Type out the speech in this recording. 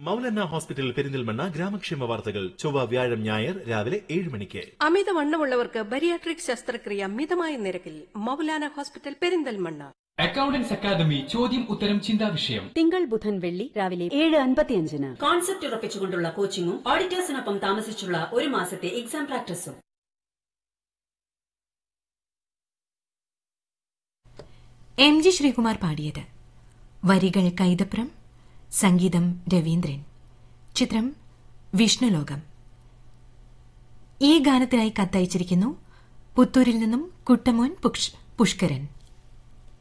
മൗലന്ന hospital Perinthalmanna ഗ്രാമക്ഷേമ വാർത്തകൾ ചൊവ്വ വ്യാഴം ഞായർ രാവിലെ ഏഴ് മണിക്ക് അമിതവണ്ണമുള്ളവർക്ക് ബരിയാട്രിക് ശസ്ത്രക്രിയ മിതമായ നിരക്കിൽ Moulana hospital Perinthalmanna accountants academy ചോദ്യം ഉത്തരം ചിന്താ വിഷയം തിങ്കൾ ബുധൻ വെള്ളി രാവിലെ ഏഴ് അൻപത്തിയഞ്ചിന് കോൺസെപ്റ്റ് ഉറപ്പിച്ചുകൊണ്ടുള്ള കോച്ചിങ്ങും ഓഡിറ്റേഴ്സിനൊപ്പം താമസിച്ചുള്ള ഒരു മാസത്തെ എക്സാം പ്രാക്ടീസും എം ജി ശ്രീകുമാർ പാടിയത് വരികൾ കൈതപ്രം സംഗീതം രവീന്ദ്രൻ ചിത്രം വിഷ്ണുലോകം ഈ ഗാനത്തിനായി കത്തയച്ചിരിക്കുന്നു പുത്തൂരിൽ നിന്നും കുട്ടമോൻ പുഷ്കരൻ